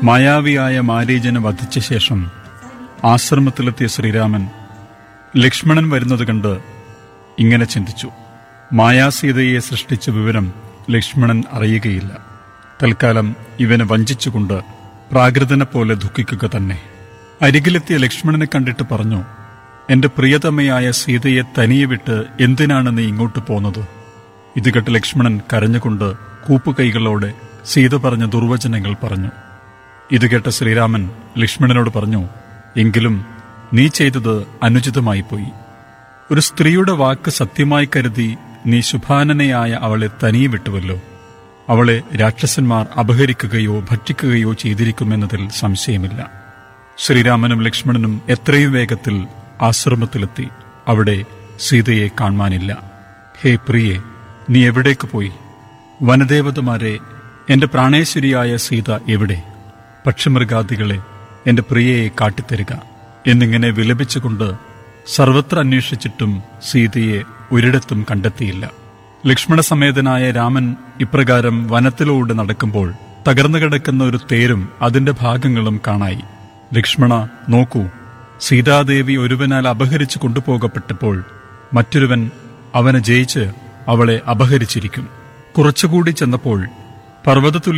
മായാവിയായ മാരീജനെ വധിച്ച ശേഷം ആശ്രമത്തിലെത്തിയ ശ്രീരാമൻ ലക്ഷ്മണൻ വരുന്നത് കണ്ട് ഇങ്ങനെ ചിന്തിച്ചു മായാസീതയെ സൃഷ്ടിച്ച വിവരം ലക്ഷ്മണൻ അറിയുകയില്ല തൽക്കാലം ഇവനെ വഞ്ചിച്ചുകൊണ്ട് പ്രാകൃതനെ പോലെ ദുഃഖിക്കുക തന്നെ അരികിലെത്തിയ ലക്ഷ്മണനെ കണ്ടിട്ട് പറഞ്ഞു എന്റെ പ്രിയതമയായ സീതയെ തനിയെ വിട്ട് എന്തിനാണ് നീ ഇങ്ങോട്ട് പോന്നത് ഇത് കേട്ട് ലക്ഷ്മണൻ കരഞ്ഞുകൊണ്ട് കൂപ്പുകൈകളോടെ സീത പറഞ്ഞ ദുർവചനങ്ങൾ പറഞ്ഞു ഇത് കേട്ട ശ്രീരാമൻ ലക്ഷ്മണനോട് പറഞ്ഞു എങ്കിലും നീ ചെയ്തത് അനുചിതമായി പോയി ഒരു സ്ത്രീയുടെ വാക്ക് സത്യമായി കരുതി നീ ശുഭാനനയായ അവളെ തനിയെ വിട്ടുവല്ലോ അവളെ രാക്ഷസന്മാർ അപഹരിക്കുകയോ ഭക്ഷിക്കുകയോ ചെയ്തിരിക്കുമെന്നതിൽ സംശയമില്ല ശ്രീരാമനും ലക്ഷ്മണനും എത്രയും വേഗത്തിൽ ആശ്രമത്തിലെത്തി അവിടെ സീതയെ കാണുവാനില്ല ഹേ പ്രിയെ നീ എവിടേക്ക് പോയി വനദേവതമാരെ എന്റെ പ്രാണേശ്വരിയായ സീത എവിടെ പക്ഷിമൃഗാദികളെ എന്റെ പ്രിയയെ കാട്ടിത്തരിക എന്നിങ്ങനെ വിലപിച്ചുകൊണ്ട് സർവത്ര അന്വേഷിച്ചിട്ടും സീതയെ ഒരിടത്തും കണ്ടെത്തിയില്ല ലക്ഷ്മണസമേതനായ രാമൻ ഇപ്രകാരം വനത്തിലൂടെ നടക്കുമ്പോൾ തകർന്നു കിടക്കുന്ന ഒരു തേരും അതിന്റെ ഭാഗങ്ങളും കാണായി ലക്ഷ്മണ നോക്കൂ സീതാദേവി ഒരുവനാൽ അപഹരിച്ചു കൊണ്ടുപോകപ്പെട്ടപ്പോൾ മറ്റൊരുവൻ അവനെ ജയിച്ച് അവളെ അപഹരിച്ചിരിക്കും കുറച്ചുകൂടി ചെന്നപ്പോൾ പർവ്വതത്തുല്യ